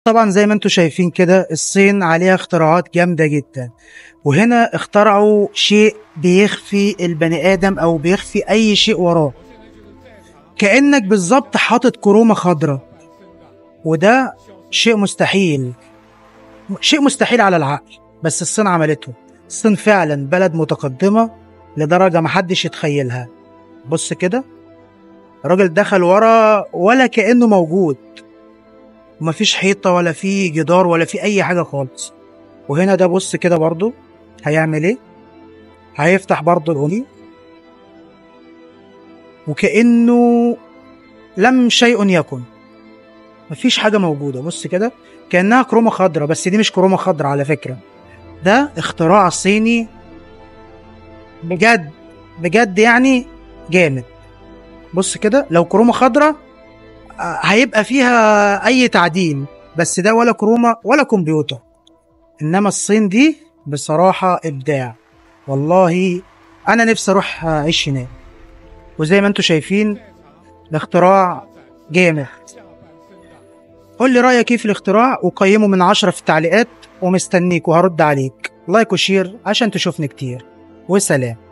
طبعا زي ما انتم شايفين كده الصين عليها اختراعات جامدة جدا وهنا اخترعوا شيء بيخفي البني آدم أو بيخفي أي شيء وراه كأنك بالظبط حاطط كرومة خضراء وده شيء مستحيل شيء مستحيل على العقل بس الصين عملته الصين فعلا بلد متقدمة لدرجة محدش يتخيلها بص كده الراجل دخل ورا ولا كأنه موجود ومفيش حيطة ولا في جدار ولا في أي حاجة خالص وهنا ده بص كده برضو هيعمل ايه هيفتح برضو الأوني وكأنه لم شيء يكن مفيش حاجة موجودة بص كده كأنها كرومة خضراء بس دي مش كرومة خضراء على فكرة ده اختراع صيني بجد بجد يعني جامد بص كده لو كرومة خضراء آه، هيبقى فيها أي تعديل بس ده ولا كرومة ولا كمبيوتر إنما الصين دي بصراحة إبداع والله أنا نفسي أروح أعيش هناك وزي ما انتم شايفين الاختراع جامد قول لي رأيك ايه في الاختراع وقيمه من عشرة في التعليقات ومستنيك وهرد عليك لايك وشير عشان تشوفني كتير وسلام